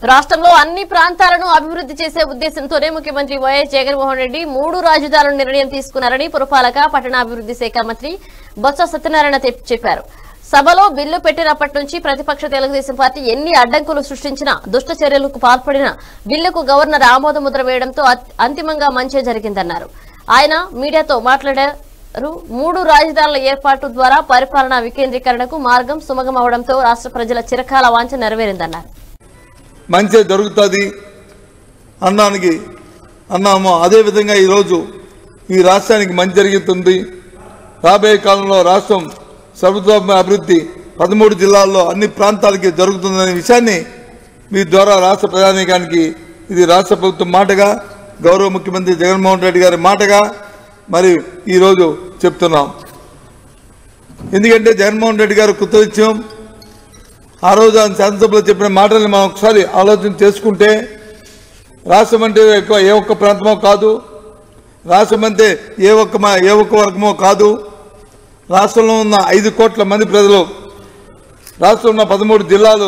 రాష్ట్రంలో అన్ని ప్రాంతాలను అభివృద్ధి చేసే ఉద్దేశంతోనే ముఖ్యమంత్రి వైఎస్ జగన్మోహన్ రెడ్డి మూడు రాజధానుల నిర్ణయం తీసుకున్నారని పురపాలక పట్టణాభివృద్ధి శాఖ మంత్రి బొత్స సత్యనారాయణ తెప్- చెప్పారు సభలో బిల్లు పెట్టినప్పటి నుంచి ప్రతిపక్ష తెలుగుదేశం పార్టీ ఎన్ని అడ్డంకులు సృష్టించినా దుష్ట చర్యలకు పాల్పడినా బిల్లుకు గవర్నర్ ఆమోద ముద్ర వేయడంతో అత్- అంతిమంగా మంచే జరిగిందన్నారు ఆయన మీడియాతో మాట్లాడారు మూడు రాజధానుల ఏర్పాటు ద్వారా పరిపాలనా వికేంద్రీకరణకు మార్గం సుమగం అవడంతో రాష్ట్ర ప్రజల చిరకాల వాంఛ నెరవేరిందన్నారు మంచి జరుగుతుంది అన్నానికి అన్నాము అదేవిధంగా ఈరోజు ఈ రాష్ట్రానికి మంచి జరుగుతుంది రాబోయే కాలంలో రాష్ట్రం సర్వతోమ అభివృద్ధి పదమూడు జిల్లాల్లో అన్ని ప్రాంతాలకి జరుగుతుందనే విషయాన్ని మీ ద్వారా రాష్ట్ర ప్రధానికానికి ఇది రాష్ట్ర ప్రభుత్వం మాటగా గౌరవ ముఖ్యమంత్రి జగన్మోహన్ రెడ్డి గారి మాటగా మరి ఈరోజు చెప్తున్నాం ఎందుకంటే జగన్మోహన్ రెడ్డి గారు కృతనిత్యం ఆ రోజు ఆయన శాసనసభలో చెప్పిన మాటల్ని మనం ఒకసారి ఆలోచన చేసుకుంటే రాష్ట్రం అంటే ఎక్కువ ఏ ఒక్క ప్రాంతమో కాదు రాష్ట్రం అంటే ఏ ఒక్క మ- ఏ ఒక్క వర్గమో కాదు రాష్ట్రంలో ఉన్న ఐదు కోట్ల మంది ప్రజలు రాష్ట్రంలో ఉన్న పదమూడు జిల్లాలు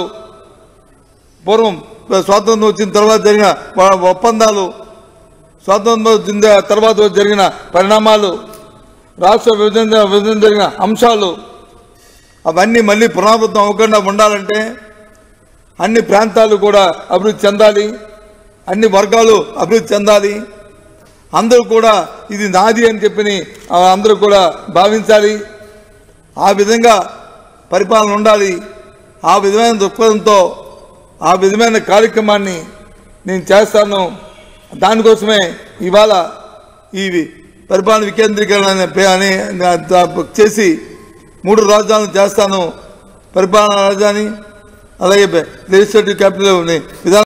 పూర్వం స్వాతంత్రం వచ్చిన తర్వాత జరిగిన వ- ఒప్పందాలు స్వాతంత్రం వచ్చిన తర్వాత జరిగిన పరిణామాలు రాష్ట్ర విభజన విభజన జరిగిన అంశాలు అవన్నీ మళ్ళీ పునరావృతం అవ్వకుండా ఉండాలంటే అన్ని ప్రాంతాలు కూడా అభివృద్ధి చెందాలి అన్ని వర్గాలు అభివృద్ధి చెందాలి అందరూ కూడా ఇది నాది అని చెప్పి ఆ, అందరూ కూడా భావించాలి ఆ విధంగా పరిపాలన ఉండాలి ఆ విధమైన దృక్పథంతో ఆ విధమైన కార్యక్రమాన్ని నేను చేస్తాను దానికోసమే ఇవాళ ఈ పరిపాలన వికేంద్రీకరణ అనే పే- అనే దా- చేసి మూడు రాజధానులు చేస్తాను పరిపాలనా రాజధాని అలాగే లెజిస్లేటివ్ క్యాపిటల్ విధాన